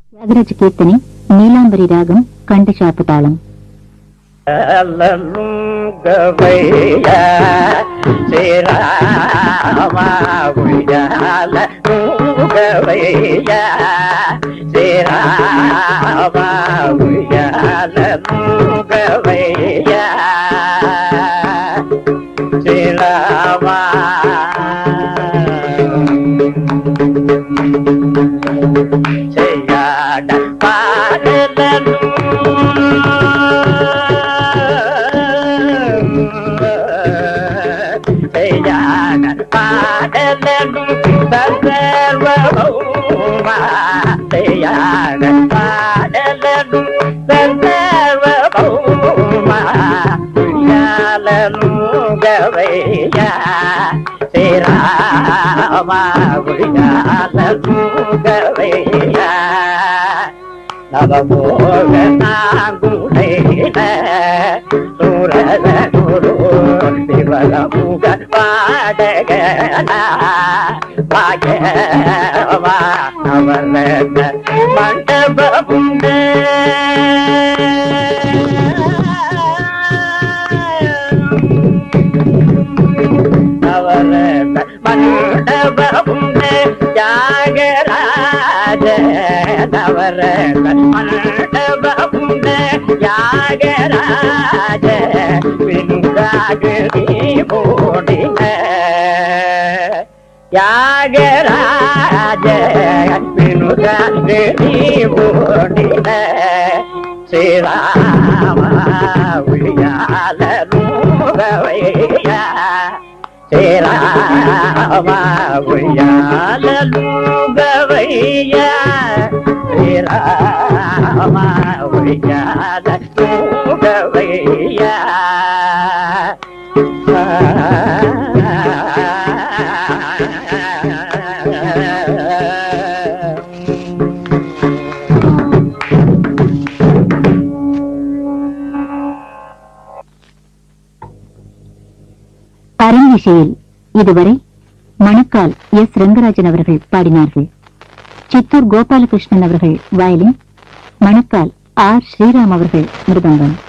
త్యాగరాజ కీర్తని నీలాంబరి రాగం కంఠచాపు తాళం గవయ్య శ్రీరామ ఉయ్యాల గవయ్య శ్రీరామ ఉయ్యాల గవయ్య శ్రీరామ செய்யாட பாடலனும் செய்யாட பாடலனும் சர்வபௌமா செய்யாட பாடலனும் சர்வபௌமா உய்யாலனும் கவையா ஸ்ரீராமா உய்யாலனும் கவையா நவமோகனாங்குடையில சூரத குரு சிவகமுக பாடகனா பாயவா அவரத மண்டபமுண்டு அவரத மண்டபமுண்டு யாகராஜ நவரத மண்டபமுண்டு யாகராஜ பின்காகி போடின யாகராஜ பின்காகி போடின ஸ்ரீராம உளியால நூகவையா శ్రీరామ ఉయ్యాలలు గవయ్యా శ్రీరామ ఉయ్యాలలు గవయ్యా அரங்கிசையில் இதுவரை மணக்கால் எஸ் ரங்கராஜன் அவர்கள் பாடினார்கள் சித்தூர் கோபாலகிருஷ்ணன் அவர்கள் வயலின் மணக்கால் ஆர் ஸ்ரீராம் அவர்கள் மிருதங்கம்